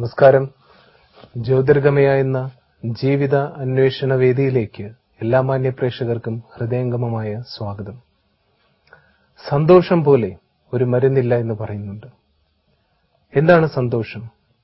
നമസ്കാരം ജ്യോതിർഗമയ എന്ന ജീവിത അന്വേഷണ വേദിയിലേക്ക് എല്ലാ മാന്യ പ്രേക്ഷകർക്കും ഹൃദയംഗമമായ സ്വാഗതം സന്തോഷം പോലെ ഒരു മരുന്നില്ല എന്ന് പറയുന്നുണ്ട് എന്താണ് സന്തോഷം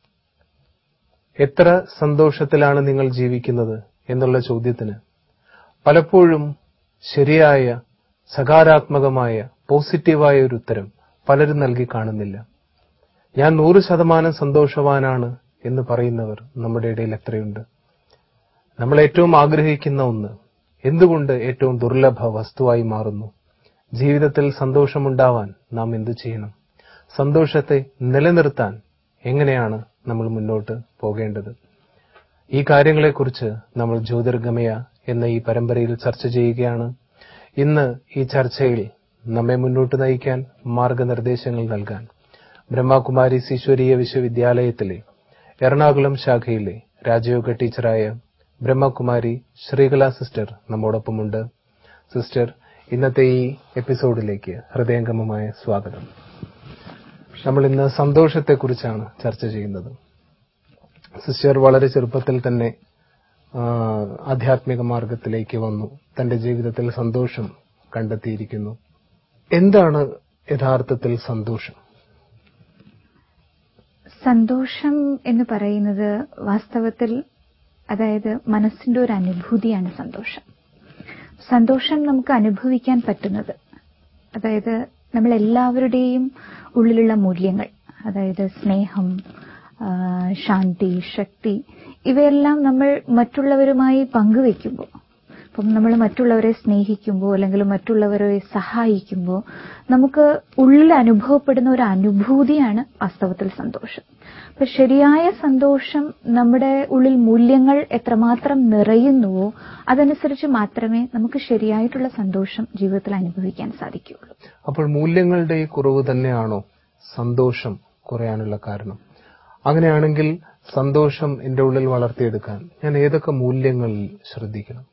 എത്ര സന്തോഷത്തിലാണ് നിങ്ങൾ ജീവിക്കുന്നത് എന്നുള്ള ചോദ്യത്തിന് പലപ്പോഴും ശരിയായ സകാരാത്മകമായ പോസിറ്റീവായ ഒരു ഉത്തരം പലരും നൽകി കാണുന്നില്ല ഞാൻ നൂറ് ശതമാനം സന്തോഷവാനാണ് എന്ന് പറയുന്നവർ നമ്മുടെ ഇടയിൽ എത്രയുണ്ട് നമ്മൾ ഏറ്റവും ആഗ്രഹിക്കുന്ന ഒന്ന് എന്തുകൊണ്ട് ഏറ്റവും ദുർലഭ വസ്തുവായി മാറുന്നു ജീവിതത്തിൽ സന്തോഷമുണ്ടാവാൻ നാം എന്തു ചെയ്യണം സന്തോഷത്തെ നിലനിർത്താൻ എങ്ങനെയാണ് നമ്മൾ മുന്നോട്ട് പോകേണ്ടത് ഈ കാര്യങ്ങളെക്കുറിച്ച് നമ്മൾ ജ്യോതിർഗമയ എന്ന ഈ പരമ്പരയിൽ ചർച്ച ചെയ്യുകയാണ് ഇന്ന് ഈ ചർച്ചയിൽ നമ്മെ മുന്നോട്ട് നയിക്കാൻ മാർഗനിർദ്ദേശങ്ങൾ നൽകാൻ ബ്രഹ്മകുമാരി ഈശ്വരീയ വിശ്വവിദ്യാലയത്തിലെ എറണാകുളം ശാഖയിലെ രാജയോഗ ടീച്ചറായ ബ്രഹ്മകുമാരി ശ്രീകല സിസ്റ്റർ നമ്മോടൊപ്പമുണ്ട് സിസ്റ്റർ ഇന്നത്തെ ഈ എപ്പിസോഡിലേക്ക് ഹൃദയംഗമമായ സ്വാഗതം നമ്മൾ ഇന്ന് സന്തോഷത്തെക്കുറിച്ചാണ് ചർച്ച ചെയ്യുന്നത് സിസ്റ്റർ വളരെ ചെറുപ്പത്തിൽ തന്നെ ആ, ആധ്യാത്മിക മാർഗത്തിലേക്ക് വന്നു തന്റെ ജീവിതത്തിൽ സന്തോഷം കണ്ടെത്തിയിരിക്കുന്നു എന്താണ് യഥാർത്ഥത്തിൽ സന്തോഷം സന്തോഷം എന്ന് പറയുന്നത് വാസ്തവത്തിൽ അതായത് മനസ്സിന്റെ ഒരു അനുഭൂതിയാണ് സന്തോഷം സന്തോഷം നമുക്ക് അനുഭവിക്കാൻ പറ്റുന്നത് അതായത് നമ്മൾ എല്ലാവരുടെയും ഉള്ളിലുള്ള മൂല്യങ്ങൾ അതായത് സ്നേഹം ആ, ശാന്തി ശക്തി ഇവയെല്ലാം നമ്മൾ മറ്റുള്ളവരുമായി പങ്കുവെക്കുമ്പോൾ അപ്പം നമ്മൾ മറ്റുള്ളവരെ സ്നേഹിക്കുമ്പോൾ അല്ലെങ്കിൽ മറ്റുള്ളവരെ സഹായിക്കുമ്പോൾ നമുക്ക് ഉള്ളിൽ അനുഭവപ്പെടുന്ന ഒരു അനുഭൂതിയാണ് വാസ്തവത്തിൽ സന്തോഷം അപ്പൊ ശരിയായ സന്തോഷം നമ്മുടെ ഉള്ളിൽ മൂല്യങ്ങൾ എത്രമാത്രം നിറയുന്നുവോ അതനുസരിച്ച് മാത്രമേ നമുക്ക് ശരിയായിട്ടുള്ള സന്തോഷം ജീവിതത്തിൽ അനുഭവിക്കാൻ സാധിക്കുകയുള്ളൂ അപ്പോൾ മൂല്യങ്ങളുടെ ഈ കുറവ് തന്നെയാണോ സന്തോഷം കുറയാനുള്ള കാരണം അങ്ങനെയാണെങ്കിൽ സന്തോഷം എന്റെ ഉള്ളിൽ വളർത്തിയെടുക്കാൻ ഞാൻ ഏതൊക്കെ മൂല്യങ്ങളിൽ ശ്രദ്ധിക്കണം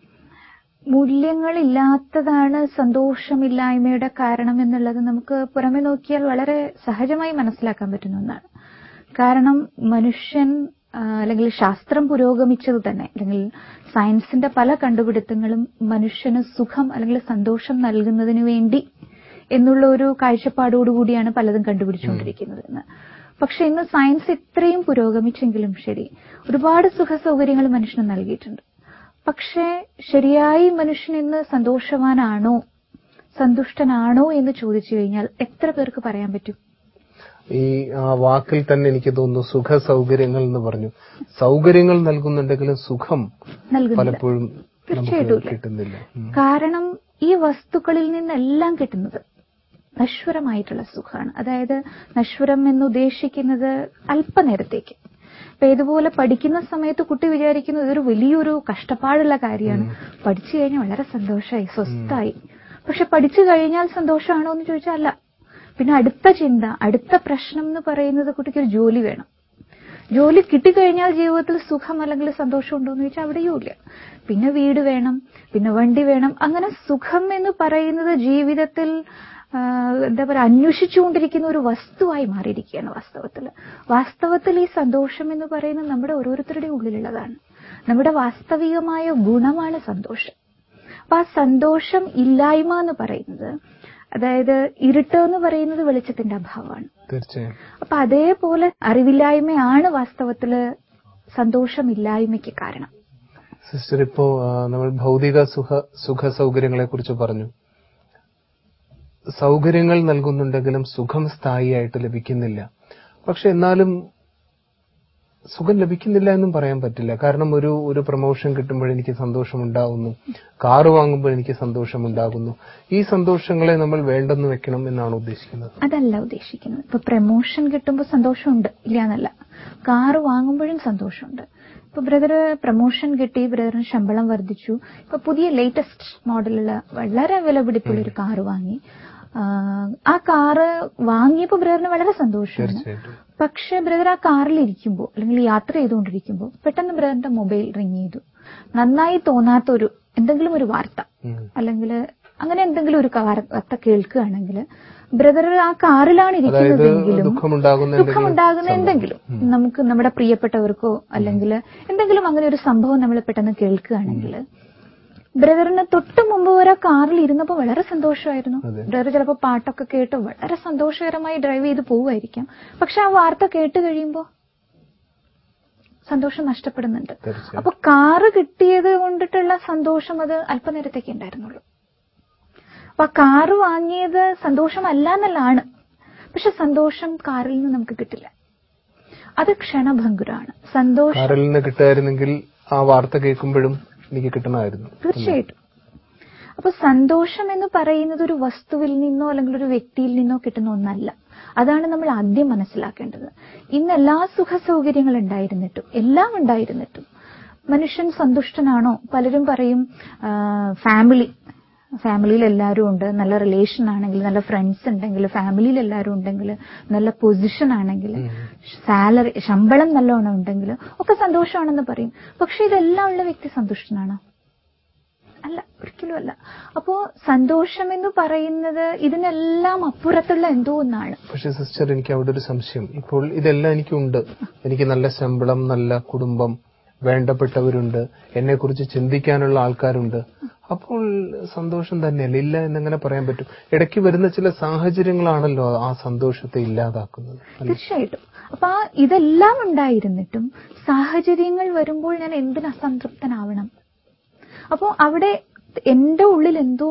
മൂല്യങ്ങളില്ലാത്തതാണ് സന്തോഷമില്ലായ്മയുടെ കാരണം എന്നുള്ളത് നമുക്ക് പുറമെ നോക്കിയാൽ വളരെ സഹജമായി മനസ്സിലാക്കാൻ പറ്റുന്ന ഒന്നാണ് കാരണം മനുഷ്യൻ ആ, അല്ലെങ്കിൽ ശാസ്ത്രം പുരോഗമിച്ചത് തന്നെ അല്ലെങ്കിൽ സയൻസിന്റെ പല കണ്ടുപിടുത്തങ്ങളും മനുഷ്യന് സുഖം അല്ലെങ്കിൽ സന്തോഷം നൽകുന്നതിന് വേണ്ടി എന്നുള്ള ഒരു കാഴ്ചപ്പാടോടുകൂടിയാണ് പലതും കണ്ടുപിടിച്ചുകൊണ്ടിരിക്കുന്നത് എന്ന് പക്ഷെ ഇന്ന് സയൻസ് ഇത്രയും പുരോഗമിച്ചെങ്കിലും ശരി ഒരുപാട് സുഖ സൗകര്യങ്ങൾ മനുഷ്യന് നൽകിയിട്ടുണ്ട് പക്ഷേ ശരിയായി മനുഷ്യൻ ഇന്ന് സന്തോഷവാനാണോ സന്തുഷ്ടനാണോ എന്ന് ചോദിച്ചു കഴിഞ്ഞാൽ എത്ര പേർക്ക് പറയാൻ പറ്റും ഈ ആ വാക്കിൽ തന്നെ എനിക്ക് തോന്നുന്നു സുഖ സൗകര്യങ്ങൾ എന്ന് പറഞ്ഞു സൗകര്യങ്ങൾ നൽകുന്നുണ്ടെങ്കിലും സുഖം നൽകുന്നില്ല പലപ്പോഴും നമുക്ക് തീർച്ചയായിട്ടും ഇല്ല. കിട്ടുന്നില്ല ഉം. കാരണം ഈ വസ്തുക്കളിൽ നിന്നെല്ലാം കിട്ടുന്നത് നശ്വരമായിട്ടുള്ള സുഖമാണ് അതായത് നശ്വരം എന്ന് ഉദ്ദേശിക്കുന്നത് അല്പനേരത്തേക്ക് ഇപ്പൊ ഇതുപോലെ പഠിക്കുന്ന സമയത്ത് കുട്ടി വിചാരിക്കുന്നത് ഇതൊരു വലിയൊരു കഷ്ടപ്പാടുള്ള കാര്യമാണ് പഠിച്ചു കഴിഞ്ഞാൽ വളരെ സന്തോഷമായി സ്വസ്ഥായി പക്ഷെ പഠിച്ചു കഴിഞ്ഞാൽ സന്തോഷമാണോ എന്ന് ചോദിച്ചാൽ അല്ല പിന്നെ അടുത്ത ചിന്ത അടുത്ത പ്രശ്നം എന്ന് പറയുന്നത് കുട്ടിക്ക് ഒരു ജോലി വേണം ജോലി കിട്ടിക്കഴിഞ്ഞാൽ ജീവിതത്തിൽ സുഖം അല്ലെങ്കിൽ സന്തോഷം ഉണ്ടോ എന്ന് ചോദിച്ചാൽ അവിടെയും ഇല്ല പിന്നെ വീട് വേണം പിന്നെ വണ്ടി വേണം അങ്ങനെ സുഖം എന്ന് പറയുന്നത് ജീവിതത്തിൽ ആ, എന്താ പറയുക അന്വേഷിച്ചുകൊണ്ടിരിക്കുന്ന ഒരു വസ്തുവായി മാറിയിരിക്കുകയാണ് വാസ്തവത്തിൽ വാസ്തവത്തിൽ ഈ സന്തോഷം എന്ന് പറയുന്നത് നമ്മുടെ ഓരോരുത്തരുടെയും ഉള്ളിലുള്ളതാണ് നമ്മുടെ വാസ്തവികമായ ഗുണമാണ് സന്തോഷം അപ്പൊ ആ സന്തോഷം ഇല്ലായ്മ എന്ന് പറയുന്നത് അതായത് ഇരുട്ട് എന്ന് പറയുന്നത് വെളിച്ചത്തിന്റെ അഭാവമാണ് തീർച്ചയായും അപ്പൊ അതേപോലെ അറിവില്ലായ്മയാണ് വാസ്തവത്തില് സന്തോഷമില്ലായ്മയ്ക്ക് കാരണം സിസ്റ്റർ ഇപ്പോ ആ, നമ്മൾ ഭൗതിക സുഖ സുഖ സൗകര്യങ്ങളെ കുറിച്ച് പറഞ്ഞു സൗകര്യങ്ങൾ നൽകുന്നുണ്ടെങ്കിലും സുഖം സ്ഥായിയായിട്ട് ലഭിക്കുന്നില്ല പക്ഷെ എന്നാലും സുഖം ലഭിക്കുന്നില്ല എന്നും പറയാൻ പറ്റില്ല കാരണം ഒരു ഒരു പ്രൊമോഷൻ കിട്ടുമ്പോൾ എനിക്ക് സന്തോഷമുണ്ടാകുന്നു കാറ് വാങ്ങുമ്പോൾ എനിക്ക് സന്തോഷമുണ്ടാകുന്നു ഈ സന്തോഷങ്ങളെ നമ്മൾ വേണ്ടെന്ന് വെക്കണം എന്നാണ് ഉദ്ദേശിക്കുന്നത് അതല്ല ഉദ്ദേശിക്കുന്നത് ഇപ്പൊ പ്രമോഷൻ കിട്ടുമ്പോൾ സന്തോഷമുണ്ട് ഇല്ല എന്നല്ല കാറ് വാങ്ങുമ്പോഴും സന്തോഷമുണ്ട് ഇപ്പൊ ബ്രദർ പ്രമോഷൻ കിട്ടി ബ്രദറിന് ശമ്പളം വർദ്ധിച്ചു ഇപ്പൊ പുതിയ ലേറ്റസ്റ്റ് മോഡലുള്ള വളരെ വിലപിടിപ്പുള്ള ഒരു കാറ് വാങ്ങി ആ, ആ കാറ് വാങ്ങിയപ്പോ ബ്രദറിന് വളരെ സന്തോഷമാണ് തീർച്ചയായിട്ടും പക്ഷെ ബ്രദർ ആ കാറിൽ ഇരിക്കുമ്പോൾ അല്ലെങ്കിൽ യാത്ര ചെയ്തുകൊണ്ടിരിക്കുമ്പോൾ പെട്ടെന്ന് ബ്രദറിന്റെ മൊബൈൽ റിങ് ചെയ്തു നന്നായി തോന്നാത്ത ഒരു എന്തെങ്കിലും ഒരു വാർത്ത ഉം. അല്ലെങ്കിൽ അങ്ങനെ എന്തെങ്കിലും ഒരു കാർ- വാർത്ത കേൾക്കുകയാണെങ്കിൽ ബ്രദർ ആ കാറിലാണ് അതായത് ഇരിക്കുന്നതെങ്കിലും ദുഃഖമുണ്ടാകുന്ന എന്തെങ്കിലും ദുഃഖമുണ്ടാകുന്ന എന്തെങ്കിലും നമുക്ക് നമ്മുടെ പ്രിയപ്പെട്ടവർക്കോ അല്ലെങ്കിൽ എന്തെങ്കിലും അങ്ങനെ ഒരു സംഭവം നമ്മൾ പെട്ടെന്ന് കേൾക്കുകയാണെങ്കിൽ ബ്രദറിന് തൊട്ട് മുമ്പ് വരെ കാറിൽ ഇരുന്നപ്പോൾ വളരെ സന്തോഷമായിരുന്നു അതെ. ബ്രദർ ചിലപ്പോൾ പാട്ടൊക്കെ കേട്ട് വളരെ സന്തോഷകരമായി ഡ്രൈവ് ചെയ്ത് പോവുമായിരിക്കാം പക്ഷെ ആ വാർത്ത കേട്ട് കഴിയുമ്പോൾ സന്തോഷം നഷ്ടപ്പെടുന്നുണ്ട് തീർച്ചയായും അപ്പൊ കാറ് കിട്ടിയത് കൊണ്ടിട്ടുള്ള സന്തോഷം അത് അല്പനേരത്തേക്ക് ഉണ്ടായിരുന്നുള്ളൂ അപ്പൊ ആ കാറ് വാങ്ങിയത് സന്തോഷമല്ല എന്നല്ലാണ് പക്ഷെ സന്തോഷം കാറിൽ നിന്ന് നമുക്ക് കിട്ടില്ല അത് ക്ഷണഭങ്കുരാണ് സന്തോഷം കാറിൽ നിന്ന് കിട്ടുമായിരുന്നെങ്കിൽ ആ വാർത്ത കേൾക്കുമ്പോഴും എനിക്ക് കിട്ടണമായിരുന്നു തീർച്ചയായിട്ടും അപ്പൊ സന്തോഷം എന്ന് പറയുന്നത് ഒരു വസ്തുവിൽ നിന്നോ അല്ലെങ്കിൽ ഒരു വ്യക്തിയിൽ നിന്നോ കിട്ടുന്ന ഒന്നല്ല അതാണ് നമ്മൾ ആദ്യം മനസ്സിലാക്കേണ്ടത് ഇന്ന് എല്ലാ സുഖ സൗകര്യങ്ങൾ ഉണ്ടായിരുന്നിട്ടും എല്ലാം ഉണ്ടായിരുന്നിട്ടും മനുഷ്യൻ സന്തുഷ്ടനാണോ പലരും പറയും ഫാമിലി ഫാമിലിയിൽ എല്ലാവരും ഉണ്ട് നല്ല റിലേഷൻ ആണെങ്കിൽ നല്ല ഫ്രണ്ട്സ് ഉണ്ടെങ്കിൽ ഫാമിലിയിൽ എല്ലാവരും ഉണ്ടെങ്കിൽ നല്ല പൊസിഷൻ ആണെങ്കിൽ സാലറി ശമ്പളം നല്ലോണം ഉണ്ടെങ്കിൽ ഒക്കെ സന്തോഷമാണെന്ന് പറയും പക്ഷെ ഇതെല്ലാം ഉള്ള വ്യക്തി സന്തുഷ്ടനാണോ അല്ല ഒരിക്കലും അല്ല അപ്പോ സന്തോഷം എന്ന് പറയുന്നത് ഇതിനെല്ലാം അപ്പുറത്തുള്ള എന്തോ ഒന്നാണ് പക്ഷെ സിസ്റ്റർ എനിക്ക് അവിടെ ഒരു സംശയം ഇപ്പോൾ ഇതെല്ലാം എനിക്കുണ്ട് എനിക്ക് നല്ല ശമ്പളം നല്ല കുടുംബം വേണ്ടപ്പെട്ടവരുണ്ട് എന്നെ കുറിച്ച് ചിന്തിക്കാനുള്ള ആൾക്കാരുണ്ട് അപ്പോൾ സന്തോഷം തന്നെയല്ല ഇല്ല എന്നെങ്ങനെ പറയാൻ പറ്റും ഇടയ്ക്ക് വരുന്ന ചില സാഹചര്യങ്ങളാണല്ലോ ആ സന്തോഷത്തെ ഇല്ലാതാക്കുന്നത് അല്ലേ? തീർച്ചയായിട്ടും അപ്പൊ ആ ഇതെല്ലാം ഉണ്ടായിരുന്നിട്ടും സാഹചര്യങ്ങൾ വരുമ്പോൾ ഞാൻ എന്തിന് അസംതൃപ്തനാവണം അപ്പോ അവിടെ എന്റെ ഉള്ളിൽ എന്തോ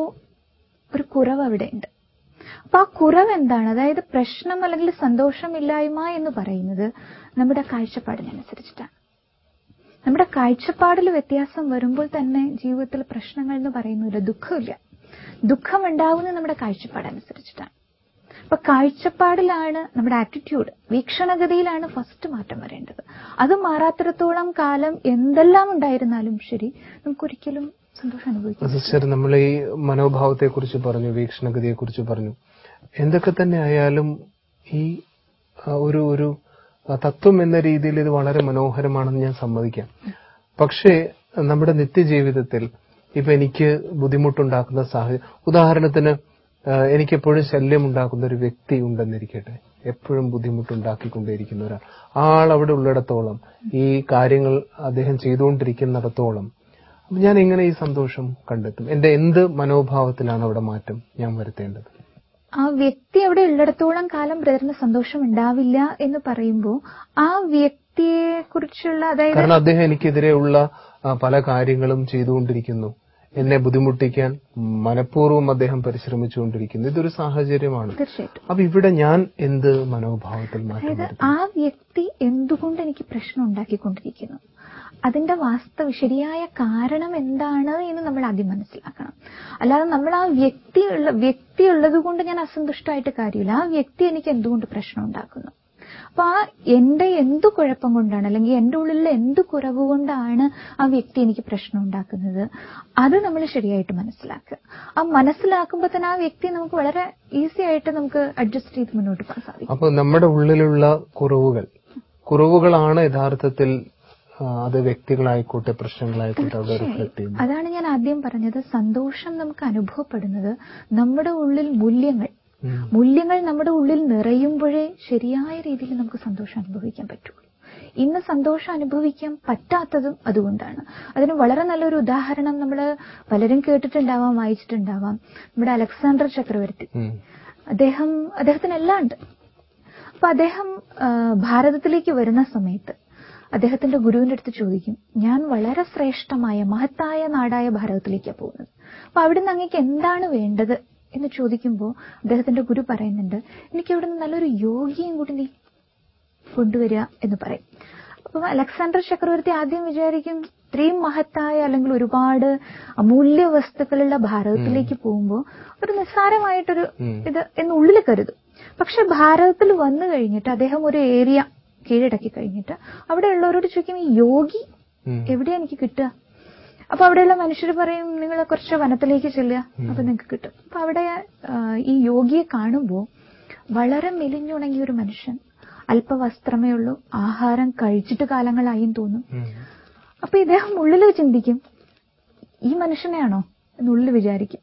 ഒരു കുറവ് അവിടെ ഉണ്ട് അപ്പൊ ആ കുറവ് എന്താണ് അതായത് പ്രശ്നം അല്ലെങ്കിൽ സന്തോഷമില്ലായ്മ എന്ന് പറയുന്നത് നമ്മുടെ കാഴ്ചപ്പാടിനനുസരിച്ചിട്ടാണ് നമ്മുടെ കാഴ്ചപ്പാടിൽ വ്യത്യാസം വരുമ്പോൾ തന്നെ ജീവിതത്തിൽ പ്രശ്നങ്ങൾ എന്ന് പറയുന്നില്ല ദുഃഖമില്ല ദുഃഖം ഉണ്ടാവുന്നത് നമ്മുടെ കാഴ്ചപ്പാടനുസരിച്ചിട്ടാണ് അപ്പൊ കാഴ്ചപ്പാടിലാണ് നമ്മുടെ ആറ്റിറ്റ്യൂഡ് വീക്ഷണഗതിയിലാണ് ഫസ്റ്റ് മാറ്റം വരേണ്ടത് അത് മാറാത്തിടത്തോളം കാലം എന്തെല്ലാം ഉണ്ടായിരുന്നാലും ശരി നമുക്കൊരിക്കലും സന്തോഷം അനുഭവിക്കാം സിസ്റ്റർ നമ്മൾ ഈ മനോഭാവത്തെ കുറിച്ച് പറഞ്ഞു വീക്ഷണഗതിയെ കുറിച്ച് പറഞ്ഞു എന്തൊക്കെ തന്നെ ആയാലും ഈ ആ, ഒരു ഒരു ആ, തത്വം എന്ന രീതിയിൽ ഇത് വളരെ മനോഹരമാണെന്ന് ഞാൻ സമ്മതിക്കാം പക്ഷേ നമ്മുടെ നിത്യജീവിതത്തിൽ ഇപ്പൊ എനിക്ക് ബുദ്ധിമുട്ടുണ്ടാക്കുന്ന സാഹചര്യം ഉദാഹരണത്തിന് ആ, എനിക്കെപ്പോഴും ശല്യം ഉണ്ടാക്കുന്ന ഒരു വ്യക്തി ഉണ്ടെന്നിരിക്കട്ടെ എപ്പോഴും ബുദ്ധിമുട്ടുണ്ടാക്കിക്കൊണ്ടേയിരിക്കുന്ന ഒരാൾ ആ ആൾ അവിടെ ഉള്ളിടത്തോളം ഈ കാര്യങ്ങൾ അദ്ദേഹം ചെയ്തുകൊണ്ടിരിക്കുന്നിടത്തോളം അപ്പൊ ഞാൻ എങ്ങനെ ഈ സന്തോഷം കണ്ടെത്തും എന്റെ എന്ത് മനോഭാവത്തിലാണ് അവിടെ മാറ്റം ഞാൻ വരുത്തേണ്ടത് ആ വ്യക്തി അവിടെ ഉള്ളിടത്തോളം കാലം ബ്രദറിന് സന്തോഷം ഉണ്ടാവില്ല എന്ന് പറയുമ്പോൾ ആ വ്യക്തിയെ കുറിച്ചുള്ള അതായത് കാരണം അദ്ദേഹം എനിക്കെതിരെയുള്ള ആ, പല കാര്യങ്ങളും ചെയ്തുകൊണ്ടിരിക്കുന്നു എന്നെ ബുദ്ധിമുട്ടിക്കാൻ മനഃപൂർവ്വം അദ്ദേഹം പരിശ്രമിച്ചുകൊണ്ടിരിക്കുന്നു ഇതൊരു സാഹചര്യമാണ് തീർച്ചയായിട്ടും അപ്പൊ ഇവിടെ ഞാൻ എന്ത് മനോഭാവത്തിൽ മാറ്റം അതായത് വരുത്തും ആ വ്യക്തി എന്തുകൊണ്ട് എനിക്ക് പ്രശ്നം ഉണ്ടാക്കിക്കൊണ്ടിരിക്കുന്നു അതിന്റെ വാസ്തവ ശരിയായ കാരണം എന്താണ് എന്ന് നമ്മൾ ആദ്യം മനസ്സിലാക്കണം അല്ലാതെ നമ്മൾ ആ വ്യക്തി ഉള്ള വ്യക്തി ഉള്ളത് കൊണ്ട് ഞാൻ അസന്തുഷ്ടമായിട്ട് കാര്യമില്ല ആ വ്യക്തി എനിക്ക് എന്തുകൊണ്ട് പ്രശ്നം ഉണ്ടാക്കുന്നു അപ്പൊ ആ എന്റെ എന്തു കുഴപ്പം കൊണ്ടാണ് അല്ലെങ്കിൽ എന്റെ ഉള്ളിലെ എന്ത് കുറവ് കൊണ്ടാണ് ആ വ്യക്തി എനിക്ക് പ്രശ്നം ഉണ്ടാക്കുന്നത് അത് നമ്മൾ ശരിയായിട്ട് മനസ്സിലാക്കുക ആ മനസ്സിലാക്കുമ്പോൾ തന്നെ ആ വ്യക്തി നമുക്ക് വളരെ ഈസി ആയിട്ട് നമുക്ക് അഡ്ജസ്റ്റ് ചെയ്ത് മുന്നോട്ട് പോകാൻ സാധിക്കും അപ്പൊ നമ്മുടെ ഉള്ളിലുള്ള കുറവുകൾ കുറവുകളാണ് യഥാർത്ഥത്തിൽ ആ, അത് വ്യക്തികളായിക്കോട്ടെ പ്രശ്നങ്ങളായിക്കോട്ടെ അവിടെ റിഫ്ലക്ട് ചെയ്യുന്നത് അതാണ് ഞാൻ ആദ്യം പറഞ്ഞത് സന്തോഷം നമുക്ക് അനുഭവപ്പെടുന്നത് നമ്മുടെ ഉള്ളിൽ മൂല്യങ്ങൾ ഉം. മൂല്യങ്ങൾ നമ്മുടെ ഉള്ളിൽ നിറയുമ്പോഴേ ശരിയായ രീതിയിൽ നമുക്ക് സന്തോഷം അനുഭവിക്കാൻ പറ്റുള്ളൂ ഇന്ന് സന്തോഷം അനുഭവിക്കാൻ പറ്റാത്തതും അതുകൊണ്ടാണ് അതിന് വളരെ നല്ലൊരു ഉദാഹരണം നമ്മൾ പലരും കേട്ടിട്ടുണ്ടാവാം വായിച്ചിട്ടുണ്ടാവാം നമ്മുടെ അലക്സാണ്ടർ ചക്രവർത്തി ഉം. അദ്ദേഹം അദ്ദേഹത്തിന് എല്ലാം ഉണ്ട് അപ്പൊ അദ്ദേഹം ആ, ഭാരതത്തിലേക്ക് വരുന്ന സമയത്ത് അദ്ദേഹത്തിന്റെ ഗുരുവിന്റെ അടുത്ത് ചോദിക്കും ഞാൻ വളരെ ശ്രേഷ്ഠമായ മഹത്തായ നാടായ ഭാരതത്തിലേക്കാണ് പോകുന്നത് അപ്പൊ അവിടുന്ന് അങ്ങേക്ക് എന്താണ് വേണ്ടത് എന്ന് ചോദിക്കുമ്പോൾ അദ്ദേഹത്തിന്റെ ഗുരു പറയുന്നുണ്ട് എനിക്ക് അവിടുന്ന് നല്ലൊരു യോഗിയും കൂടി നീ കൊണ്ടുവരിക എന്ന് പറയും അപ്പം അലക്സാണ്ടർ ചക്രവർത്തി ആദ്യം വിചാരിക്കും ഇത്രയും മഹത്തായ അല്ലെങ്കിൽ ഒരുപാട് അമൂല്യ വസ്തുക്കളുള്ള ഭാരതത്തിലേക്ക് പോകുമ്പോൾ ഒരു നിസ്സാരമായിട്ടൊരു ഉം. ഇത് എന്നുള്ളിൽ കരുതും പക്ഷെ ഭാരതത്തിൽ വന്നു കഴിഞ്ഞിട്ട് അദ്ദേഹം ഒരു ഏരിയ കീഴടക്കി കഴിഞ്ഞിട്ട് അവിടെയുള്ളവരോട് ചോദിക്കും ഈ യോഗി ഉം. എവിടെയാ എനിക്ക് കിട്ടുക അപ്പൊ അവിടെയുള്ള മനുഷ്യർ പറയും നിങ്ങൾ കുറച്ച് വനത്തിലേക്ക് ചെല്ലുക അപ്പൊ നിങ്ങൾക്ക് കിട്ടും അപ്പൊ അവിടെ ആ, ഈ യോഗിയെ കാണുമ്പോൾ വളരെ മെലിഞ്ഞുണങ്ങിയ ഒരു മനുഷ്യൻ അല്പവസ്ത്രമേ ഉള്ളൂ ആഹാരം കഴിച്ചിട്ട് കാലങ്ങളായും തോന്നും ഉം. അപ്പൊ ഇദ്ദേഹം ഉള്ളിൽ ചിന്തിക്കും ഈ മനുഷ്യനെയാണോ എന്നുള്ളിൽ വിചാരിക്കും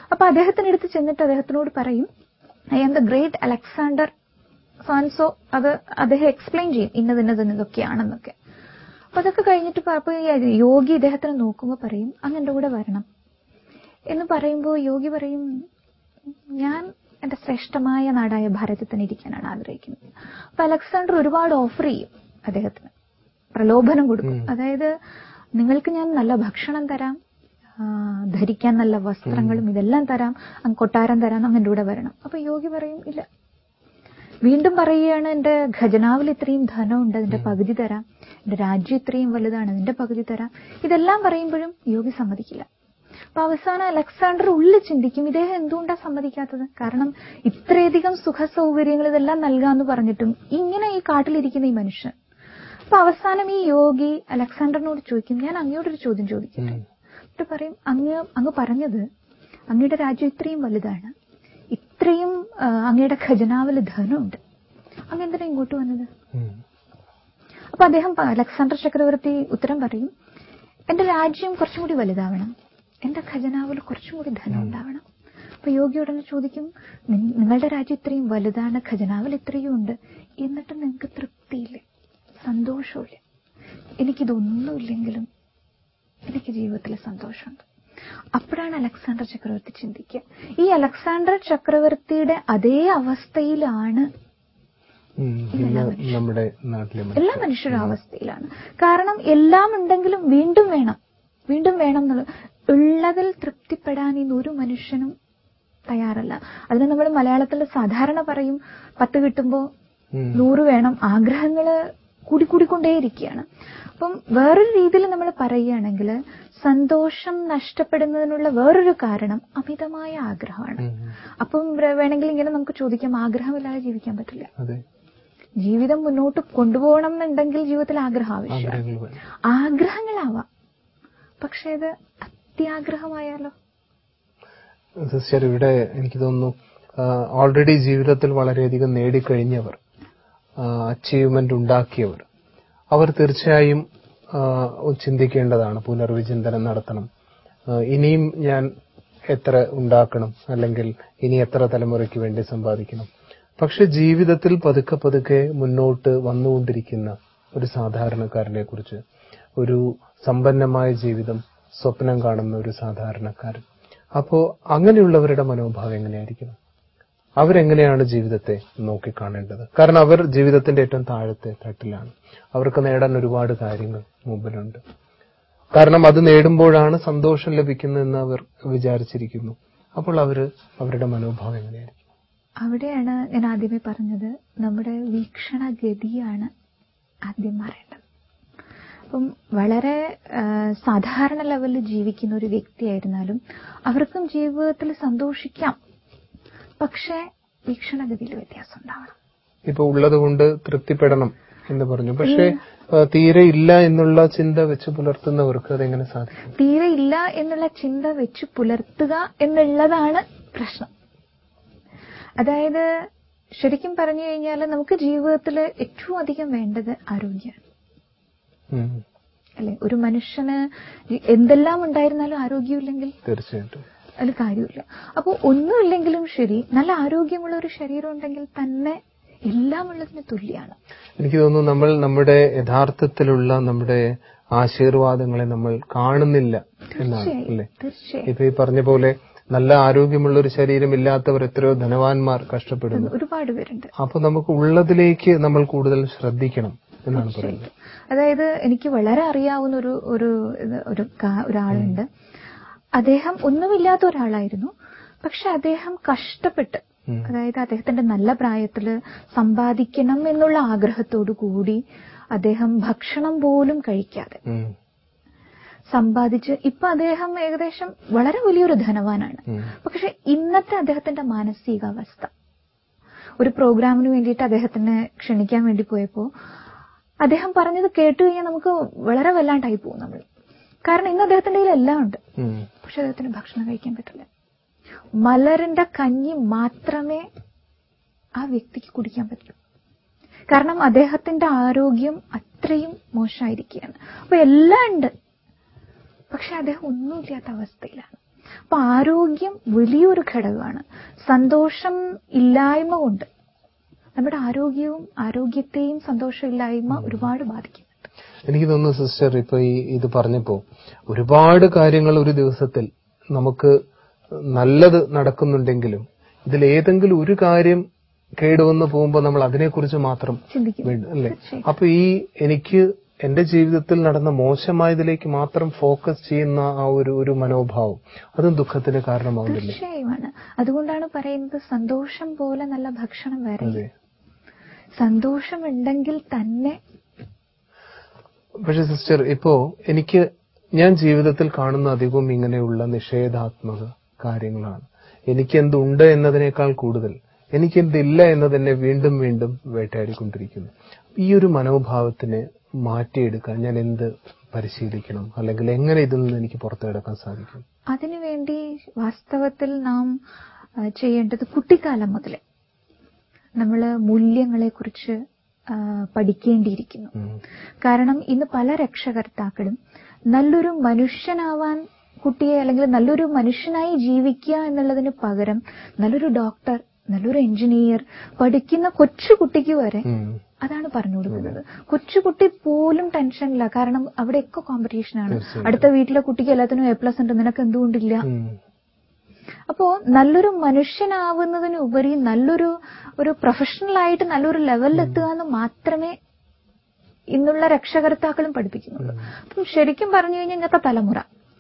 അപ്പൊ അദ്ദേഹത്തിനടുത്ത് ചെന്നിട്ട് അദ്ദേഹത്തിനോട് പറയും I am the great Alexander സോൻസോ അത് അദ്ദേഹം എക്സ്പ്ലെയിൻ ചെയ്യും ഇന്നത് ഇന്നത് ഇതൊക്കെയാണെന്നൊക്കെ അപ്പൊ അതൊക്കെ കഴിഞ്ഞിട്ട് പ- അപ്പൊ ഈ യോഗി ഇദ്ദേഹത്തിനെ നോക്കുമ്പോൾ പറയും അങ്ങ് എന്റെ കൂടെ വരണം എന്ന് പറയുമ്പോൾ യോഗി പറയും ഞാൻ എന്റെ ശ്രേഷ്ഠമായ നാടായ ഭാരതത്തിൽ തന്നെ ഇരിക്കാനാണ് ആഗ്രഹിക്കുന്നത് അപ്പൊ അലക്സാണ്ടർ ഒരുപാട് ഓഫർ ചെയ്യും അദ്ദേഹത്തിന് പ്രലോഭനം കൊടുക്കും ഉം. അതായത് നിങ്ങൾക്ക് ഞാൻ നല്ല ഭക്ഷണം തരാം ആ, ധരിക്കാൻ നല്ല വസ്ത്രങ്ങളും ഇതെല്ലാം തരാം അങ്ങ് കൊട്ടാരം തരാം അങ്ങ് എന്റെ കൂടെ വരണം അപ്പൊ യോഗി പറയും ഇല്ല വീണ്ടും പറയുകയാണ് എന്റെ ഖജനാവിൽ ഇത്രയും ധനമുണ്ട് അതിന്റെ പകുതി തരാം എന്റെ രാജ്യം ഇത്രയും വലുതാണ് അതിന്റെ പകുതി തരാം ഇതെല്ലാം പറയുമ്പോഴും യോഗി സമ്മതിക്കില്ല അപ്പൊ അവസാനം അലക്സാണ്ടർ ഉള്ളിൽ ചിന്തിക്കും ഇദ്ദേഹം എന്തുകൊണ്ടാ സമ്മതിക്കാത്തത് കാരണം ഇത്രയധികം സുഖ സൗകര്യങ്ങൾ ഇതെല്ലാം നൽകാന്ന് പറഞ്ഞിട്ടും ഇങ്ങനെ ഈ കാട്ടിലിരിക്കുന്ന ഈ മനുഷ്യൻ അപ്പൊ അവസാനം ഈ യോഗി അലക്സാണ്ടറിനോട് ചോദിക്കും ഞാൻ അങ്ങയോടൊരു ചോദ്യം ചോദിക്കട്ടെ ഉം. എന്നിട്ട് പറയും അങ്ങ് അങ്ങ് പറഞ്ഞത് അങ്ങയുടെ രാജ്യം ഇത്രയും വലുതാണ് ഇത്രയും ആ, അങ്ങയുടെ ഖജനാവിൽ ധനമുണ്ട് അങ്ങ് എന്തിനാ ഇങ്ങോട്ട് വന്നത് ഉം. അപ്പൊ അദ്ദേഹം പ- അലക്സാണ്ടർ ചക്രവർത്തി ഉത്തരം പറയും എന്റെ രാജ്യം കുറച്ചും കൂടി വലുതാവണം എന്റെ ഖജനാവിൽ കുറച്ചും കൂടി ധനം ഉണ്ടാവണം അപ്പൊ യോഗി ഉടനെ ചോദിക്കും "നി- നിങ്ങളുടെ രാജ്യം ഇത്രയും വലുതാണ് ഖജനാവിൽ ഇത്രയും ഉണ്ട് എന്നിട്ട് നിങ്ങൾക്ക് തൃപ്തിയില്ലേ സന്തോഷമില്ല എനിക്കിതൊന്നുമില്ലെങ്കിലും എനിക്ക് ജീവിതത്തിൽ സന്തോഷമുണ്ട് അപ്പോഴാണ് അലക്സാണ്ടർ ചക്രവർത്തി ചിന്തിക്കുക ഈ അലക്സാണ്ടർ ചക്രവർത്തിയുടെ അതേ അവസ്ഥയിലാണ് ഉം. ഇന്ന് നമ്മുടെ നാട്ടിലെ എല്ലാ മനുഷ്യരുടെ അവസ്ഥയിലാണ് കാരണം എല്ലാം ഉണ്ടെങ്കിലും വീണ്ടും വേണം വീണ്ടും വേണം എന്നുള്ളത് ഉള്ളതിൽ തൃപ്തിപ്പെടാൻ ഇന്ന് ഒരു മനുഷ്യനും തയ്യാറല്ല അതിന് നമ്മൾ മലയാളത്തിൽ സാധാരണ പറയും പത്ത് കിട്ടുമ്പോൾ ഉം. നൂറ് വേണം ആഗ്രഹങ്ങള് കൂടിക്കൂടിക്കൊണ്ടേയിരിക്കുകയാണ് അപ്പം വേറൊരു രീതിയിൽ നമ്മൾ പറയുകയാണെങ്കിൽ സന്തോഷം നഷ്ടപ്പെടുന്നതിനുള്ള വേറൊരു കാരണം അമിതമായ ആഗ്രഹമാണ് ഉം. അപ്പം വേ- വേണമെങ്കിൽ ഇങ്ങനെ നമുക്ക് ചോദിക്കാം ആഗ്രഹമില്ലാതെ ജീവിക്കാൻ പറ്റില്ല അതെ ജീവിതം മുന്നോട്ട് കൊണ്ടുപോകണം എന്നുണ്ടെങ്കിൽ ജീവിതത്തിൽ ആഗ്രഹം ആവശ്യമാണ് ആഗ്രഹങ്ങൾ വേണം ആഗ്രഹങ്ങളാവാം പക്ഷെ ഇത് അത്യാഗ്രഹമായാലോ സിസ്റ്റർ ഇവിടെ എനിക്ക് തോന്നുന്നു ഓൾറെഡി ജീവിതത്തിൽ വളരെയധികം നേടിക്കഴിഞ്ഞവർ അച്ചീവ്മെന്റ് ഉണ്ടാക്കിയവർ അവർ തീർച്ചയായും ആ, ചിന്തിക്കേണ്ടതാണ് പുനർവിചിന്തനം നടത്തണം ആ, ഇനിയും ഞാൻ എത്ര ഉണ്ടാക്കണം അല്ലെങ്കിൽ ഇനി എത്ര തലമുറയ്ക്ക് വേണ്ടി സമ്പാദിക്കണം പക്ഷെ ജീവിതത്തിൽ പതുക്കെ പതുക്കെ മുന്നോട്ട് വന്നുകൊണ്ടിരിക്കുന്ന ഒരു സാധാരണക്കാരനെ കുറിച്ച് ഒരു സമ്പന്നമായ ജീവിതം സ്വപ്നം കാണുന്ന ഒരു സാധാരണക്കാരൻ അപ്പോ അങ്ങനെയുള്ളവരുടെ മനോഭാവം എങ്ങനെയായിരിക്കണം അവരെങ്ങനെയാണ് ജീവിതത്തെ നോക്കിക്കാണേണ്ടത് കാരണം അവർ ജീവിതത്തിന്റെ ഏറ്റവും താഴത്തെ തട്ടിലാണ് അവർക്ക് നേടാൻ ഒരുപാട് കാര്യങ്ങൾ മുമ്പിലുണ്ട് കാരണം അത് നേടുമ്പോഴാണ് സന്തോഷം ലഭിക്കുന്നതെന്ന് അവർ വിചാരിച്ചിരിക്കുന്നു അപ്പോൾ അവര് അവരുടെ മനോഭാവം എങ്ങനെയായിരിക്കും അവിടെയാണ് ഞാൻ ആദ്യമേ പറഞ്ഞത് നമ്മുടെ വീക്ഷണഗതിയാണ് ആദ്യം മാറേണ്ടത് അപ്പം വളരെ ആ, സാധാരണ ലെവലിൽ ജീവിക്കുന്ന ഒരു വ്യക്തിയായിരുന്നാലും അവർക്കും ജീവിതത്തിൽ സന്തോഷിക്കാം പക്ഷേ വീക്ഷണഗതിയിൽ വ്യത്യാസം ഉണ്ടാവണം ഇപ്പൊ ഉള്ളത് കൊണ്ട് തൃപ്തിപ്പെടണം എന്ന് പറഞ്ഞു പക്ഷേ ആ, തീരെ ഇല്ല എന്നുള്ള ചിന്ത വെച്ച് പുലർത്തുന്നവർക്ക് അതെങ്ങനെ സാധിക്കും തീരെ ഇല്ല എന്നുള്ള ചിന്ത വെച്ച് പുലർത്തുക എന്നുള്ളതാണ് പ്രശ്നം അതായത് ശരിക്കും പറഞ്ഞു കഴിഞ്ഞാൽ നമുക്ക് ജീവിതത്തിൽ ഏറ്റവും അധികം വേണ്ടത് ആരോഗ്യമാണ് ഉം, അല്ലെ ഒരു മനുഷ്യന് എന്തെല്ലാം ഉണ്ടായിരുന്നാലും ആരോഗ്യമില്ലെങ്കിൽ തീർച്ചയായിട്ടും അതിൽ കാര്യമില്ല അപ്പോൾ ഒന്നുമില്ലെങ്കിലും ശരി നല്ല ആരോഗ്യമുള്ള ഒരു ശരീരം ഉണ്ടെങ്കിൽ തന്നെ എല്ലാം ഉള്ളതിന് തുല്യമാണ് എനിക്ക് തോന്നുന്നു നമ്മൾ നമ്മുടെ യഥാർത്ഥത്തിലുള്ള നമ്മുടെ ആശീർവാദങ്ങളെ നമ്മൾ കാണുന്നില്ല എന്നാണ് അല്ലേ തീർച്ചയായും ഇപ്പൊ ഈ പറഞ്ഞ പോലെ നല്ല ആരോഗ്യമുള്ള ഒരു ശരീരം ഇല്ലാത്തവർ എത്രയോ ധനവാന്മാർ കഷ്ടപ്പെടുന്നു ഒരുപാട് പേരുണ്ട് അപ്പൊ നമുക്ക് ഉള്ളതിലേക്ക് നമ്മൾ കൂടുതൽ ശ്രദ്ധിക്കണം എന്നാണ് പറയുന്നത് അതായത് എനിക്ക് വളരെ അറിയാവുന്ന ഒരു ഒരു ഇത് ഒരു കാ- ഒരാളുണ്ട് അദ്ദേഹം ഒന്നുമില്ലാത്ത ഒരാളായിരുന്നു പക്ഷെ അദ്ദേഹം കഷ്ടപ്പെട്ട് ഉം. അതായത് അദ്ദേഹത്തിന്റെ നല്ല പ്രായത്തില് സമ്പാദിക്കണം എന്നുള്ള ആഗ്രഹത്തോടു കൂടി അദ്ദേഹം ഭക്ഷണം പോലും കഴിക്കാതെ ഉം, സമ്പാദിച്ച് ഇപ്പൊ അദ്ദേഹം ഏകദേശം വളരെ വലിയൊരു ധനവാനാണ് ഉം. പക്ഷെ ഇന്നത്തെ അദ്ദേഹത്തിന്റെ മാനസികാവസ്ഥ ഒരു പ്രോഗ്രാമിന് വേണ്ടിയിട്ട് അദ്ദേഹത്തിനെ ക്ഷണിക്കാൻ വേണ്ടി പോയപ്പോ അദ്ദേഹം പറഞ്ഞത് കേട്ട് കഴിഞ്ഞാൽ നമുക്ക് വളരെ വല്ലാണ്ടായി പോകും നമ്മൾ കാരണം ഇന്ന് അദ്ദേഹത്തിന്റെ കയ്യിൽ എല്ലാം ഉണ്ട് ഉം. പക്ഷെ അദ്ദേഹത്തിന് ഭക്ഷണം കഴിക്കാൻ പറ്റില്ല മലറിന്റെ കഞ്ഞി മാത്രമേ ആ വ്യക്തിക്ക് കുടിക്കാൻ പറ്റൂ കാരണം അദ്ദേഹത്തിന്റെ ആരോഗ്യം അത്രയും മോശമായിരിക്കുകയാണ് അപ്പൊ എല്ലാം ഉണ്ട് പക്ഷെ അദ്ദേഹം ഒന്നുമില്ലാത്ത അവസ്ഥയിലാണ് അപ്പൊ ആരോഗ്യം വലിയൊരു ഘടകമാണ് സന്തോഷം ഇല്ലായ്മ കൊണ്ട് നമ്മുടെ ആരോഗ്യവും ആരോഗ്യത്തെയും സന്തോഷമില്ലായ്മ ഒരുപാട് ബാധിക്കും എനിക്ക് തോന്നുന്നു സിസ്റ്റർ ഇപ്പൊ ഈ ഇത് പറഞ്ഞപ്പോ ഒരുപാട് കാര്യങ്ങൾ ഒരു ദിവസത്തിൽ നമുക്ക് നല്ലത് നടക്കുന്നുണ്ടെങ്കിലും ഇതിൽ ഏതെങ്കിലും ഒരു കാര്യം കേടുവന്ന് പോകുമ്പോൾ നമ്മൾ അതിനെക്കുറിച്ച് മാത്രം ചിന്തിക്കും വീണ്ടും അല്ലേ തീർച്ചയായും. അപ്പൊ ഈ എനിക്ക് എന്റെ ജീവിതത്തിൽ നടന്ന മോശമായതിലേക്ക് മാത്രം ഫോക്കസ് ചെയ്യുന്ന ആ ഒരു ഒരു മനോഭാവം അതും ദുഃഖത്തിന് കാരണമാകുന്നില്ലേ തീർച്ചയായുമാണ് അതുകൊണ്ടാണ് പറയുന്നത് സന്തോഷം പോലെ നല്ല ഭക്ഷണം വേറെ അതെ സന്തോഷമുണ്ടെങ്കിൽ തന്നെ പക്ഷെ സിസ്റ്റർ ഇപ്പോ എനിക്ക് ഞാൻ ജീവിതത്തിൽ കാണുന്ന അധികവും ഇങ്ങനെയുള്ള നിഷേധാത്മക കാര്യങ്ങളാണ് എനിക്ക് എന്തുണ്ട് എന്നതിനേക്കാൾ കൂടുതൽ എനിക്ക് എന്തില്ല എന്നതെന്നെ വീണ്ടും വീണ്ടും വേട്ടയാടിക്കൊണ്ടിരിക്കുന്നു ഈ ഒരു മനോഭാവത്തിനെ മാറ്റിയെടുക്കാൻ ഞാൻ എന്ത് പരിശീലിക്കണം അല്ലെങ്കിൽ എങ്ങനെ ഇതിൽ നിന്ന് എനിക്ക് പുറത്തു കിടക്കാൻ സാധിക്കും അതിനുവേണ്ടി വാസ്തവത്തിൽ നാം ആ, ചെയ്യേണ്ടത് കുട്ടിക്കാലം മുതലേ നമ്മൾ മൂല്യങ്ങളെക്കുറിച്ച് ആ, പഠിക്കേണ്ടിയിരിക്കുന്നു ഉം. കാരണം ഇന്ന് പല രക്ഷകർത്താക്കളും നല്ലൊരു മനുഷ്യനാവാൻ കുട്ടിയെ അല്ലെങ്കിൽ നല്ലൊരു മനുഷ്യനായി ജീവിക്കുക എന്നുള്ളതിന് പകരം നല്ലൊരു ഡോക്ടർ നല്ലൊരു എഞ്ചിനീയർ പഠിക്കുന്ന കൊച്ചു കുട്ടിക്ക് വരെ ഉം. അതാണ് പറഞ്ഞു കൊടുക്കുന്നത് കൊച്ചുകുട്ടി പോലും ടെൻഷനില്ല കാരണം അവിടെയൊക്കെ കോമ്പറ്റീഷനാണ് തീർച്ചയായും. അടുത്ത വീട്ടിലെ കുട്ടിക്ക് എല്ലാത്തിനും എ പ്ലസ് ഉണ്ട് നിനക്ക് എന്തുകൊണ്ടില്ല ഉം. അപ്പോ നല്ലൊരു മനുഷ്യനാവുന്നതിന് ഉപരി നല്ലൊരു ഒരു പ്രൊഫഷണൽ ആയിട്ട് നല്ലൊരു ലെവലിൽ എത്തുക എന്ന് മാത്രമേ ഇന്നുള്ള രക്ഷകർത്താക്കളും പഠിപ്പിക്കുന്നുള്ളൂ അപ്പം ശരിക്കും പറഞ്ഞു കഴിഞ്ഞാൽ ഇന്നത്തെ തലമുറ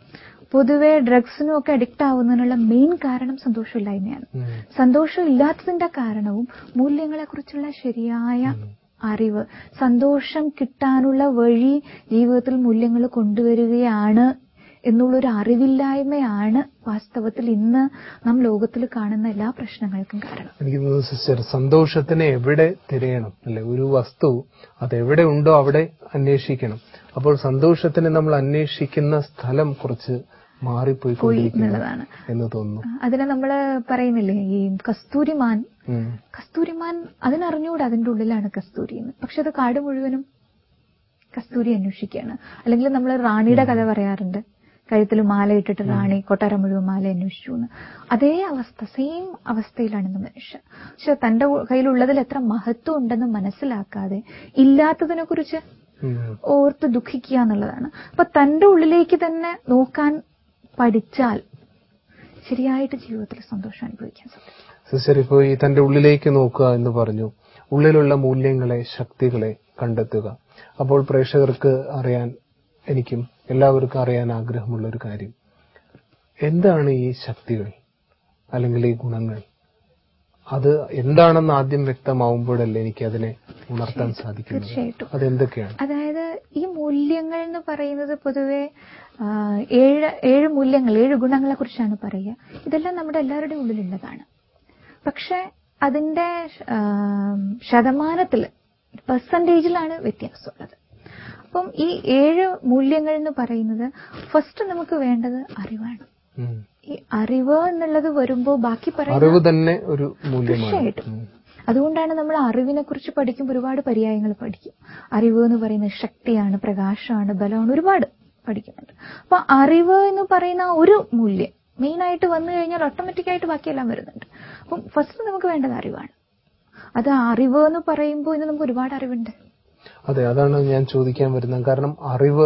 പൊതുവെ ഡ്രഗ്സിനും ഒക്കെ അഡിക്റ്റ് ആവുന്നതിനുള്ള മെയിൻ കാരണം സന്തോഷമില്ലായ്മയാണ് ഉം. സന്തോഷം ഇല്ലാത്തതിന്റെ കാരണവും മൂല്യങ്ങളെക്കുറിച്ചുള്ള ശരിയായ അറിവ് സന്തോഷം കിട്ടാനുള്ള വഴി ജീവിതത്തിൽ മൂല്യങ്ങൾ കൊണ്ടുവരികയാണ് എന്നുള്ളൊരു അറിവില്ലായ്മയാണ് വാസ്തവത്തിൽ ഇന്ന് നാം ലോകത്തിൽ കാണുന്ന എല്ലാ പ്രശ്നങ്ങൾക്കും കാരണം എനിക്ക് തോന്നുന്നു സിസ്റ്റർ സന്തോഷത്തിനെ എവിടെ തിരയണം അല്ലെ ഒരു വസ്തു അത് എവിടെ ഉണ്ടോ അവിടെ അന്വേഷിക്കണം അപ്പോൾ സന്തോഷത്തിന് നമ്മൾ അന്വേഷിക്കുന്ന സ്ഥലം കുറച്ച് പോയി മാറിപ്പോയിക്കൊണ്ടിരിക്കുന്നു എന്നുള്ളതാണ് എന്ന് തോന്നുന്നു അതിനെ നമ്മൾ പറയുന്നില്ലേ ഈ കസ്തൂരിമാൻ ഉം. കസ്തൂരിമാൻ അതിനറിഞ്ഞുകൂടെ അതിന്റെ ഉള്ളിലാണ് കസ്തൂരി എന്ന് പക്ഷെ അത് കാട് മുഴുവനും കസ്തൂരി അന്വേഷിക്കുകയാണ് അല്ലെങ്കിൽ നമ്മൾ റാണിയുടെ കഥ പറയാറുണ്ട് കഴുത്തിൽ മാല ഇട്ടിട്ട് റാണി കൊട്ടാരം മുഴുവൻ മാല അന്വേഷിച്ചു എന്ന് അതേ അവസ്ഥ സെയിം അവസ്ഥയിലാണ് ഇന്ന് മനുഷ്യൻ പക്ഷെ തന്റെ ഉ- കയ്യിലുള്ളതിൽ എത്ര മഹത്വം ഉണ്ടെന്ന് മനസ്സിലാക്കാതെ ഇല്ലാത്തതിനെ കുറിച്ച് ഉം. ഓർത്ത് ദുഃഖിക്കുക എന്നുള്ളതാണ് അപ്പൊ തന്റെ ഉള്ളിലേക്ക് തന്നെ നോക്കാൻ പഠിച്ചാൽ ശരിയായിട്ട് ജീവിതത്തിൽ സന്തോഷം അനുഭവിക്കാൻ സാധിക്കും സിസ്റ്റർ ഇപ്പോ ഈ തന്റെ ഉള്ളിലേക്ക് നോക്കുക എന്ന് പറഞ്ഞു ഉള്ളിലുള്ള മൂല്യങ്ങളെ ശക്തികളെ കണ്ടെത്തുക അപ്പോൾ പ്രേക്ഷകർക്ക് അറിയാൻ എനിക്കും എല്ലാവർക്കും അറിയാൻ ആഗ്രഹമുള്ള ഒരു കാര്യം എന്താണ് ഈ ശക്തികൾ അല്ലെങ്കിൽ ഈ ഗുണങ്ങൾ അത് എന്താണെന്ന് ആദ്യം വ്യക്തമാവുമ്പോഴല്ലേ എനിക്ക് അതിനെ ഉണർത്താൻ സാധിക്കുന്നത് തീർച്ചയായിട്ടും അതെന്തൊക്കെയാണ് അതായത് ഈ മൂല്യങ്ങൾ എന്ന് പറയുന്നത് പൊതുവെ ആ, ഏഴ് ഏഴ് മൂല്യങ്ങൾ ഏഴ് ഗുണങ്ങളെ കുറിച്ചാണ് പറയുക ഇതെല്ലാം നമ്മുടെ എല്ലാവരുടെയും ഉള്ളിലുള്ളതാണ് പക്ഷെ അതിന്റെ ആ, ശതമാനത്തിൽ പെർസെൻറ്റേജിലാണ് വ്യത്യാസമുള്ളത് അപ്പം ഈ ഏഴ് മൂല്യങ്ങൾ എന്ന് പറയുന്നത് ഫസ്റ്റ് നമുക്ക് വേണ്ടത് അറിവാണ് ഉം. ഈ അറിവ് എന്നുള്ളത് വരുമ്പോൾ ബാക്കി പറയുന്ന അറിവ് തന്നെ ഒരു മൂല്യമാണ് തീർച്ചയായിട്ടും. ഉം. അതുകൊണ്ടാണ് നമ്മൾ അറിവിനെ കുറിച്ച് പഠിക്കുമ്പോൾ ഒരുപാട് പര്യായങ്ങൾ പഠിക്കും അറിവ് എന്ന് പറയുന്നത് ശക്തിയാണ് പ്രകാശമാണ് ബലമാണ് ഒരുപാട് പഠിക്കുന്നുണ്ട് അപ്പൊ അറിവ് എന്ന് പറയുന്ന ആ ഒരു മൂല്യം മെയിൻ ആയിട്ട് വന്നു കഴിഞ്ഞാൽ ഓട്ടോമാറ്റിക് ആയിട്ട് ബാക്കിയെല്ലാം വരുന്നുണ്ട് അപ്പം ഫസ്റ്റ് നമുക്ക് വേണ്ടത് അറിവാണ് അത് അറിവ് എന്ന് പറയുമ്പോൾ ഇന്ന് നമുക്ക് ഒരുപാട് അറിവുണ്ട് അതെ അതാണ് ഞാൻ ചോദിക്കാൻ വരുന്നത് കാരണം അറിവ്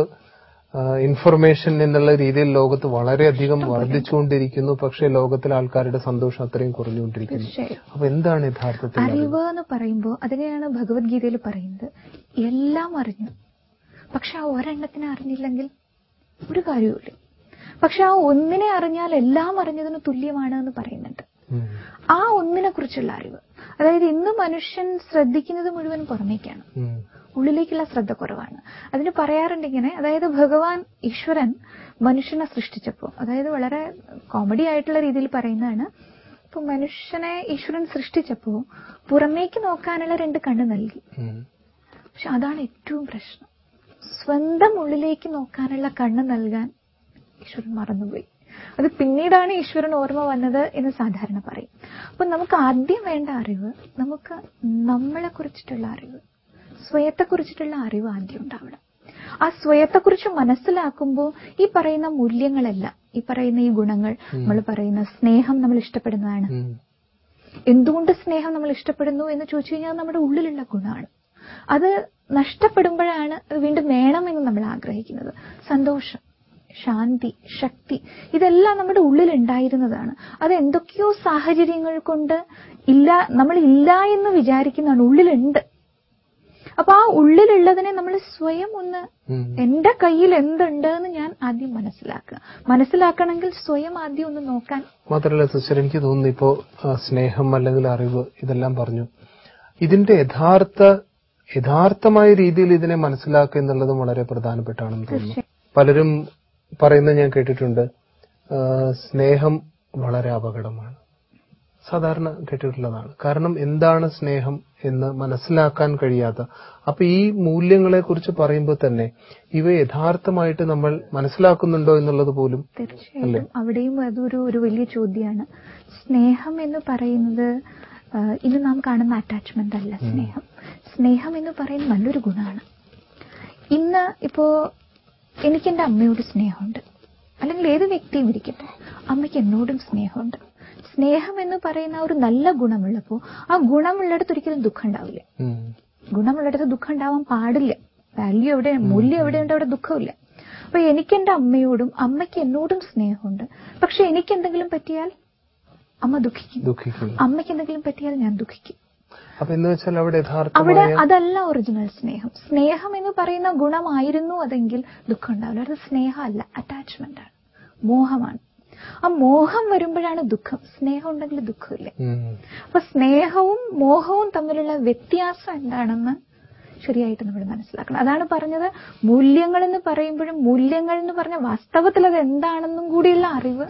ഇൻഫർമേഷൻ എന്നുള്ള രീതിയിൽ ലോകത്ത് വളരെയധികം വർദ്ധിച്ചുകൊണ്ടിരിക്കുന്നു പക്ഷേ ലോകത്തിലെ ആൾക്കാരുടെ സന്തോഷം അത്രയും കുറഞ്ഞുകൊണ്ടിരിക്കുന്നു തീർച്ചയായും അപ്പൊ എന്താണ് യഥാർത്ഥത്തിൽ അറിവ്? അറിവ് എന്ന് പറയുമ്പോൾ അതിനെയാണ് ഭഗവത്ഗീതയിൽ പറയുന്നത് എല്ലാം അറിഞ്ഞു പക്ഷെ ആ ഒരെണ്ണത്തിനെ അറിഞ്ഞില്ലെങ്കിൽ ഒരു കാര്യവുമില്ല പക്ഷെ ആ ഒന്നിനെ അറിഞ്ഞാൽ എല്ലാം അറിഞ്ഞതിന് തുല്യമാണ് എന്ന് പറയുന്നുണ്ട് ഉം. ആ ഒന്നിനെ കുറിച്ചുള്ള അറിവ് അതായത് ഇന്ന് മനുഷ്യൻ ശ്രദ്ധിക്കുന്നത് മുഴുവൻ പുറമേക്കാണ് ഉം. ഉള്ളിലേക്കുള്ള ശ്രദ്ധ കുറവാണ് അതിന് പറയാറുണ്ട് ഇങ്ങനെ അതായത് ഭഗവാൻ ഈശ്വരൻ മനുഷ്യനെ സൃഷ്ടിച്ചപ്പോൾ അതായത് വളരെ കോമഡി ആയിട്ടുള്ള രീതിയിൽ പറയുന്നതാണ് ഇപ്പൊ മനുഷ്യനെ ഈശ്വരൻ സൃഷ്ടിച്ചപ്പോൾ പുറമേക്ക് നോക്കാനുള്ള രണ്ട് കണ്ണ് നൽകി ഉം. പക്ഷെ അതാണ് ഏറ്റവും പ്രശ്നം സ്വന്തം ഉള്ളിലേക്ക് നോക്കാനുള്ള കണ്ണ് നൽകാൻ ഈശ്വരൻ മറന്നുപോയി അത് പിന്നീടാണ് ഈശ്വരൻ ഓർമ്മ വന്നത് എന്ന് സാധാരണ പറയും അപ്പൊ നമുക്ക് ആദ്യം വേണ്ട അറിവ് നമുക്ക് നമ്മളെ കുറിച്ചിട്ടുള്ള അറിവ് സ്വയത്തെ കുറിച്ചിട്ടുള്ള അറിവ് ആദ്യം ഉണ്ടാവണം ആ സ്വയത്തെക്കുറിച്ച് മനസ്സിലാക്കുമ്പോൾ ഈ പറയുന്ന മൂല്യങ്ങളെല്ലാം ഈ പറയുന്ന ഈ ഗുണങ്ങൾ നമ്മൾ പറയുന്ന സ്നേഹം നമ്മൾ ഇഷ്ടപ്പെടുന്നതാണ് ഉം. എന്തുകൊണ്ട് സ്നേഹം നമ്മൾ ഇഷ്ടപ്പെടുന്നു എന്ന് ചോദിച്ചു കഴിഞ്ഞാൽ അത് നമ്മുടെ ഉള്ളിലുള്ള ഗുണമാണ് അത് നഷ്ടപ്പെടുമ്പോഴാണ് അത് വീണ്ടും വേണമെന്ന് നമ്മൾ ആഗ്രഹിക്കുന്നത് സന്തോഷം ശാന്തി ശക്തി ഇതെല്ലാം നമ്മുടെ ഉള്ളിൽ ഉണ്ടായിരുന്നതാണ് അത് എന്തൊക്കെയോ സാഹചര്യങ്ങൾ കൊണ്ട് ഇല്ല നമ്മൾ ഇല്ല എന്ന് വിചാരിക്കുന്നതാണ് ഉള്ളിലുണ്ട് അപ്പൊ ആ ഉള്ളിലുള്ളതിനെ നമ്മൾ സ്വയം ഒന്ന് ഉം. എന്റെ കയ്യിൽ എന്തുണ്ട് എന്ന് ഞാൻ ആദ്യം മനസ്സിലാക്കുക മനസ്സിലാക്കണമെങ്കിൽ സ്വയം ആദ്യം ഒന്ന് നോക്കാൻ മാത്രമല്ല സിസ്റ്റർ എനിക്ക് തോന്നുന്നു ഇപ്പോ ആ, സ്നേഹം അല്ലെങ്കിൽ അറിവ് ഇതെല്ലാം പറഞ്ഞു ഇതിന്റെ യഥാർത്ഥ യഥാർത്ഥമായ രീതിയിൽ ഇതിനെ മനസ്സിലാക്കുക എന്നുള്ളതും വളരെ പ്രധാനപ്പെട്ടാണെന്ന് തോന്നുന്നു പലരും പറയുന്നത് ഞാൻ കേട്ടിട്ടുണ്ട് ആ, സ്നേഹം വളരെ അപകടമാണ് സാധാരണ കേട്ടിട്ടുള്ളതാണ് കാരണം എന്താണ് സ്നേഹം എന്ന് മനസ്സിലാക്കാൻ കഴിയാത്ത അപ്പൊ ഈ മൂല്യങ്ങളെ കുറിച്ച് പറയുമ്പോൾ തന്നെ ഇവ യഥാർത്ഥമായിട്ട് നമ്മൾ മനസ്സിലാക്കുന്നുണ്ടോ എന്നുള്ളത് പോലും തീർച്ചയായിട്ടും അവിടെയും അതൊരു ഒരു വലിയ ചോദ്യമാണ് സ്നേഹം എന്ന് പറയുന്നത് ആ, ഇന്ന് നാം കാണുന്ന അറ്റാച്ച്മെന്റ് അല്ല സ്നേഹം സ്നേഹം എന്ന് പറയുന്നത് നല്ലൊരു ഗുണമാണ് ഇന്ന് ഇപ്പോ എനിക്ക് എന്റെ അമ്മയോട് സ്നേഹമുണ്ട് അല്ലെങ്കിൽ ഏത് വ്യക്തിയും ഇരിക്കട്ടെ അമ്മയ്ക്ക് എന്നോടും സ്നേഹമുണ്ട് സ്നേഹം എന്ന് പറയുന്ന ആ ഒരു നല്ല ഗുണമുള്ളപ്പോ ആ ഗുണമുള്ളിടത്ത് ഒരിക്കലും ദുഃഖം ഉണ്ടാവില്ല ഉം. ഗുണമുള്ളിടത്ത് ദുഃഖം ഉണ്ടാവാൻ പാടില്ല വാല്യൂ എവിടെ മൂല്യം എവിടെയുണ്ട് അവിടെ ദുഃഖമില്ല അപ്പൊ എനിക്ക് എന്റെ അമ്മയോടും അമ്മയ്ക്ക് എന്നോടും സ്നേഹമുണ്ട് പക്ഷെ എനിക്ക് എന്തെങ്കിലും പറ്റിയാൽ അമ്മ ദുഃഖിക്കും ദുഃഖിക്കുന്നു അമ്മയ്ക്ക് എന്തെങ്കിലും പറ്റിയാൽ ഞാൻ ദുഃഖിക്കും അപ്പൊ എന്ന് വെച്ചാൽ അവിടെ അവിടെ യഥാർത്ഥമായ അതല്ല ഒറിജിനൽ സ്നേഹം സ്നേഹം എന്ന് പറയുന്ന ഗുണമായിരുന്നു അതെങ്കിൽ ദുഃഖം ഉണ്ടാവില്ല അത് സ്നേഹമല്ല അറ്റാച്ച്മെന്റ് ആണ് മോഹമാണ് ആ മോഹം വരുമ്പോഴാണ് ദുഃഖം സ്നേഹം ഉണ്ടെങ്കിൽ ദുഃഖമില്ല ഉം. അപ്പൊ സ്നേഹവും മോഹവും തമ്മിലുള്ള വ്യത്യാസം എന്താണെന്ന് ശരിയായിട്ട് നമ്മൾ മനസ്സിലാക്കണം അതാണ് പറഞ്ഞത് മൂല്യങ്ങൾ എന്ന് പറയുമ്പോഴും മൂല്യങ്ങൾ എന്ന് പറഞ്ഞ വാസ്തവത്തിൽ അത് എന്താണെന്നും കൂടിയുള്ള അറിവ്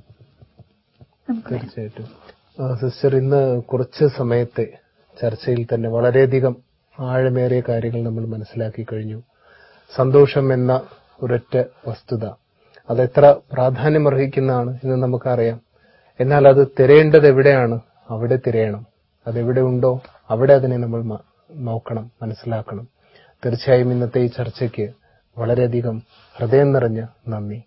നമുക്ക് വേണം. തീർച്ചയായിട്ടും ആ, സിസ്റ്റർ ഇന്ന് കുറച്ച് സമയത്തെ ചർച്ചയിൽ തന്നെ വളരെയധികം ആഴമേറിയ കാര്യങ്ങൾ നമ്മൾ മനസ്സിലാക്കി കഴിഞ്ഞു സന്തോഷം എന്ന ഒരൊറ്റ വസ്തുത അത് എത്ര പ്രാധാന്യമർഹിക്കുന്നതാണ് എന്ന് നമുക്കറിയാം എന്നാൽ അത് തിരയേണ്ടത് എവിടെയാണ് അവിടെ തിരയണം അതെവിടെ ഉണ്ടോ അവിടെ അതിനെ നമ്മൾ മ- നോക്കണം മനസ്സിലാക്കണം തീർച്ചയായും ഇന്നത്തെ ഈ ചർച്ചയ്ക്ക് വളരെയധികം ഹൃദയം നിറഞ്ഞ നന്ദി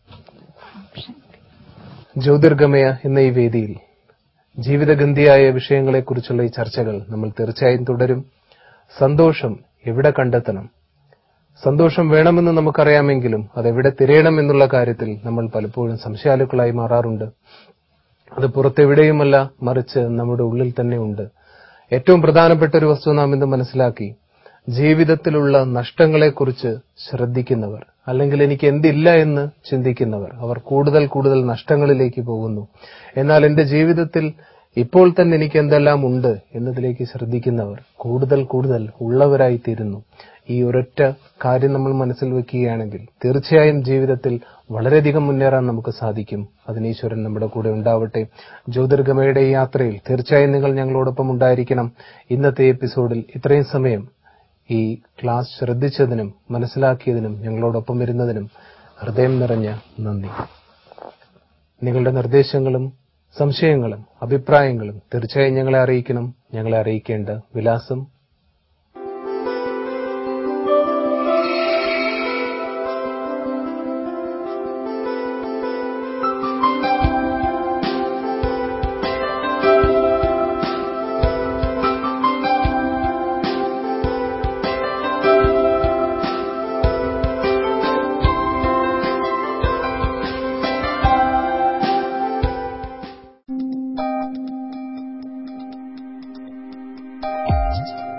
ജ്യോതിർഗമയ എന്ന ഈ വേദിയിൽ ജീവിതഗന്ധിയായ വിഷയങ്ങളെക്കുറിച്ചുള്ള ഈ ചർച്ചകൾ നമ്മൾ തീർച്ചയായും തുടരും സന്തോഷം എവിടെ കണ്ടെത്തണം സന്തോഷം വേണമെന്ന് നമുക്കറിയാമെങ്കിലും അതെവിടെ തിരയണം എന്നുള്ള കാര്യത്തിൽ നമ്മൾ പലപ്പോഴും സംശയാലുക്കളായി മാറാറുണ്ട് അത് പുറത്തെവിടെയുമല്ല മറിച്ച് നമ്മുടെ ഉള്ളിൽ തന്നെ ഉണ്ട് ഏറ്റവും പ്രധാനപ്പെട്ട ഒരു വസ്തു നാം ഇന്ന് മനസ്സിലാക്കി ജീവിതത്തിലുള്ള നഷ്ടങ്ങളെക്കുറിച്ച് ശ്രദ്ധിക്കുന്നവർ അല്ലെങ്കിൽ എനിക്ക് എന്തില്ല എന്ന് ചിന്തിക്കുന്നവർ അവർ കൂടുതൽ കൂടുതൽ നഷ്ടങ്ങളിലേക്ക് പോകുന്നു എന്നാൽ എന്റെ ജീവിതത്തിൽ ഇപ്പോൾ തന്നെ എനിക്ക് എന്തെല്ലാം ഉണ്ട് എന്നതിലേക്ക് ശ്രദ്ധിക്കുന്നവർ കൂടുതൽ കൂടുതൽ ഉള്ളവരായി തീരുന്നു ഈ ഒരൊറ്റ കാര്യം നമ്മൾ മനസ്സിൽ വെക്കുകയാണെങ്കിൽ തീർച്ചയായും ജീവിതത്തിൽ വളരെയധികം മുന്നേറാൻ നമുക്ക് സാധിക്കും അതിന് ഈശ്വരൻ നമ്മുടെ കൂടെ ഉണ്ടാവട്ടെ ജ്യോതിർഗമയുടെ ഈ യാത്രയിൽ തീർച്ചയായും നിങ്ങൾ ഞങ്ങളോടൊപ്പം ഉണ്ടായിരിക്കണം ഇന്നത്തെ എപ്പിസോഡിൽ ഇത്രയും സമയം ഈ ക്ലാസ് ശ്രദ്ധിച്ചതിനും മനസ്സിലാക്കിയതിനും ഞങ്ങളോടൊപ്പം വരുന്നതിനും ഹൃദയം നിറഞ്ഞ നന്ദി നിങ്ങളുടെ നിർദ്ദേശങ്ങളും സംശയങ്ങളും അഭിപ്രായങ്ങളും തീർച്ചയായും ഞങ്ങളെ അറിയിക്കണം ഞങ്ങളെ അറിയിക്കേണ്ട വിലാസം Thank you.